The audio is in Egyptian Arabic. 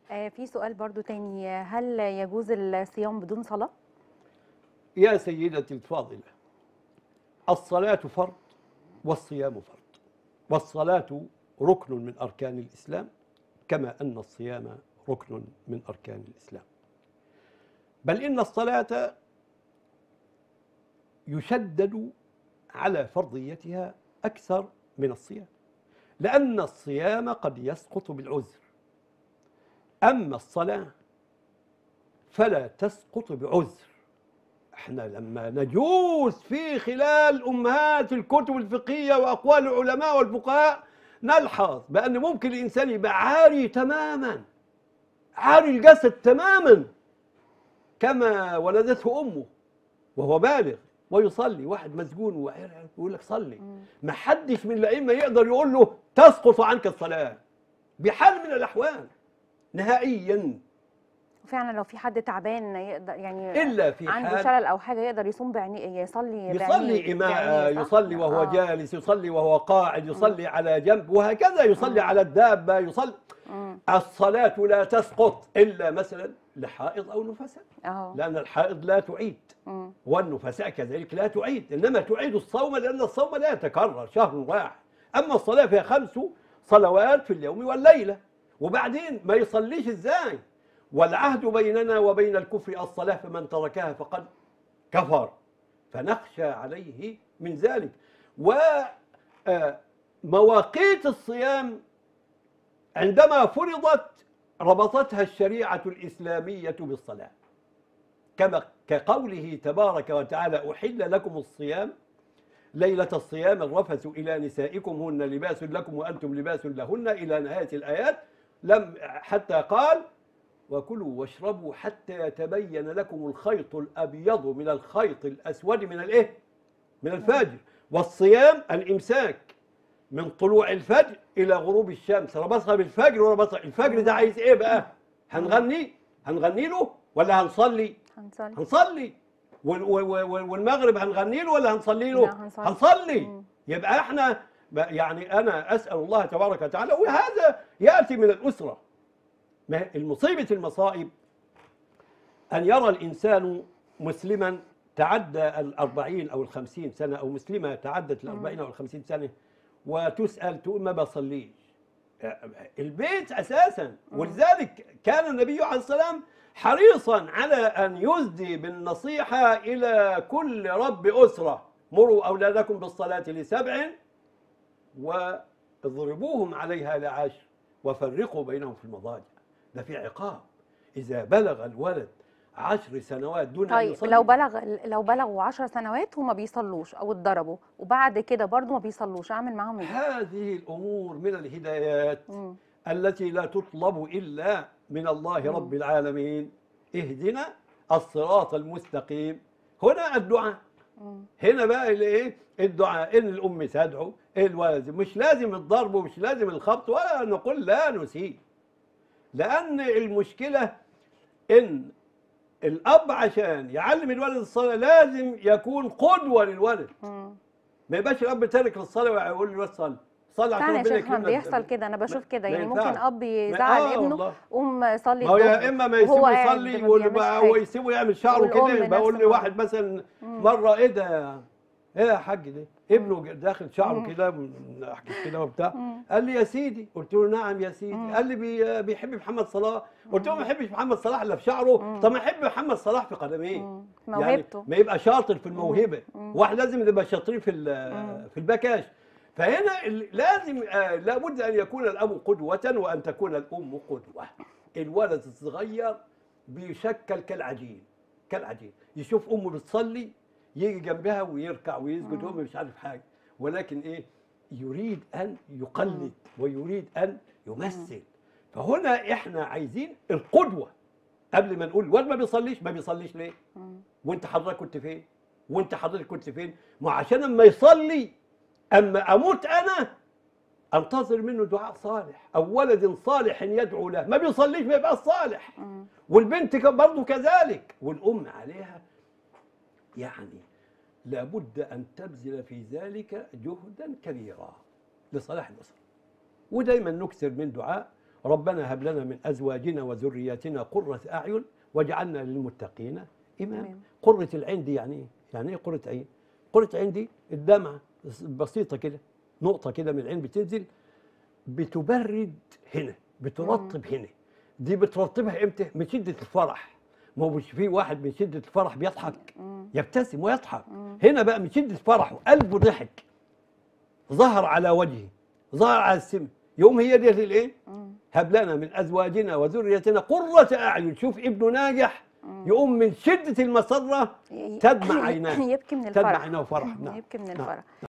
آه، في سؤال برضو تاني هل يجوز الصيام بدون صلاة؟ يا سيدتي الفاضلة الصلاة فرض والصيام فرض والصلاة ركن من أركان الإسلام كما أن الصيام ركن من أركان الإسلام بل إن الصلاة يشدد على فرضيتها أكثر من الصيام لأن الصيام قد يسقط بالعذر أما الصلاة فلا تسقط بعذر احنا لما نجوز في خلال أمهات الكتب الفقهية وأقوال العلماء والفقهاء نلحظ بأن ممكن الإنسان يبقى عاري تماما عاري الجسد تماما كما ولدته أمه وهو بالغ ويصلي واحد مسجون وعرق يقول لك صلي ما حدش من الأئمة يقدر يقول له تسقط عنك الصلاة بحال من الأحوال نهائيا فعلا لو في حد تعبان يقدر يعني إلا في عنده حال شلل أو حاجة يقدر يصوم بعينيه يصلي يصلي بعينيه- إماء بعينيه، صح؟ يصلي وهو آه. جالس يصلي وهو قاعد يصلي على جنب وهكذا يصلي على الدابة يصلي مم. الصلاة لا تسقط إلا مثلا لحائض أو نفساء أهو لأن الحائض لا تعيد مم. والنفساء كذلك لا تعيد إنما تعيد الصوم لأن الصوم لا يتكرر شهر واحد أما الصلاة فيها خمس صلوات في اليوم والليلة وبعدين ما يصليش إزاي والعهد بيننا وبين الكفر الصلاة فمن تركها فقد كفر فنخشى عليه من ذلك ومواقيت الصيام عندما فرضت ربطتها الشريعة الإسلامية بالصلاة كما كقوله تبارك وتعالى أحل لكم الصيام ليلة الصيام الرفث إلى نسائكم هن لباس لكم وأنتم لباس لهن إلى نهاية الآيات لم حتى قال وكلوا واشربوا حتى يتبين لكم الخيط الأبيض من الخيط الأسود من الإيه؟ من الفجر والصيام الإمساك من طلوع الفجر إلى غروب الشمس ربطها بالفجر وربطها الفجر ده عايز إيه بقى؟ هنغني؟ هنغني له ولا هنصلي؟ هنصلي هنصلي وال- وال- وال- والمغرب هنغني له ولا هنصلي له؟ لا، هنصلي. هنصلي مم. يبقى احنا ب- يعني انا اسال الله تبارك وتعالى وهذا ياتي من الاسره ما المصيبه المصائب ان يرى الانسان مسلما تعدى الأربعين أو الخمسين سنة أو مسلمة تعدت الأربعين أو الخمسين سنة وتسأل تقول ما بصليش البيت أساسا ولذلك كان النبي عليه السلام حريصا على أن يزدي بالنصيحة إلى كل رب أسرة مروا أولادكم بالصلاة لسبع واضربوهم عليها لعشر وفرقوا بينهم في المضاجع ده في عقاب إذا بلغ الولد عشر سنوات دون أن طيب يصلي لو بلغ لو بلغوا 10 سنوات وما بيصلوش او اتضربوا وبعد كده برضو ما بيصلوش اعمل معاهم ايه؟ هذه الأمور من الهدايات مم. التي لا تطلب إلا من الله رب العالمين اهدنا الصراط المستقيم هنا الدعاء مم. هنا بقى الايه الدعاء ان الام تدعو الوالد مش لازم الضرب ومش لازم الخبط ولا نقول لا نسيء لان المشكله ان الاب عشان يعلم الولد الصلاه لازم يكون قدوه للولد مم. ما يبقاش الاب تارك للصلاه ويقول له بس صلي صلي عشان فعلا يا ربنا شيخ محمد يكرمك. بيحصل كده انا بشوف كده ما يعني ممكن ينفعش. اب يزعل آه ابنه والله. قوم صلي ما هو الظهر يا اما ما وهو يسيبه قاعد يصلي ما ولا بيعملش بقى حاجة. هو يسيبه يعمل شعره والأم كده بقول نفس لي واحد مثلا مم. مره ايه ده ايه يا حاج ده ابنه داخل شعره مم. كده من- احكي كده وبتاع مم. قال لي يا سيدي قلت له نعم يا سيدي مم. قال لي بي بيحب محمد صلاح قلت له ما بيحبش محمد صلاح الا في شعره مم. طب ما يحب محمد صلاح في قدميه مم. يعني موهبته ما يبقى شاطر في الموهبه مم. واحد لازم يبقى شاطرين في ال- مم. في البكاش فهنا ال- لازم آه، لابد ان يكون الاب قدوه وان تكون الام قدوه الولد الصغير بيشكل كالعجين كالعجين يشوف امه بتصلي يجي جنبها ويركع ويسجد وهو مش عارف حاجه ولكن ايه يريد ان يقلد ويريد ان يمثل فهنا احنا عايزين القدوه قبل ما نقول الواد ما بيصليش ما بيصليش ليه مم. وانت حضرتك كنت فين وانت حضرتك كنت فين ما عشان اما يصلي اما اموت انا انتظر منه دعاء صالح او ولد صالح يدعو له ما بيصليش ما يبقى صالح مم. والبنت ك- برضه كذلك والام عليها يعني لابد ان تبذل في ذلك جهدا كبيرا لصلاح الاسره ودايما نكثر من دعاء ربنا هب لنا من ازواجنا وذرياتنا قرة اعين واجعلنا للمتقين اماما إمام. قرة العين دي يعني ايه؟ يعني ايه قرة عين؟ قرة عين دي الدمعة بسيطة كده نقطة كده من العين بتنزل بتبرد هنا بترطب هنا دي بترطبها امتى؟ من شدة الفرح ما هو مش في واحد من شدة الفرح بيضحك مم. يبتسم ويضحك مم. هنا بقى من شدة فرحه قلبه ضحك ظهر على وجهه ظهر على السم يوم هي ديت الايه؟ مم. هب لنا من ازواجنا وذريتنا قرة اعين شوف ابنه ناجح مم. يقوم من شدة المسرة ي- تدمع عيناه يبكي من تدمع الفرح عيناه فرح نعم يبكي من نعم. الفرح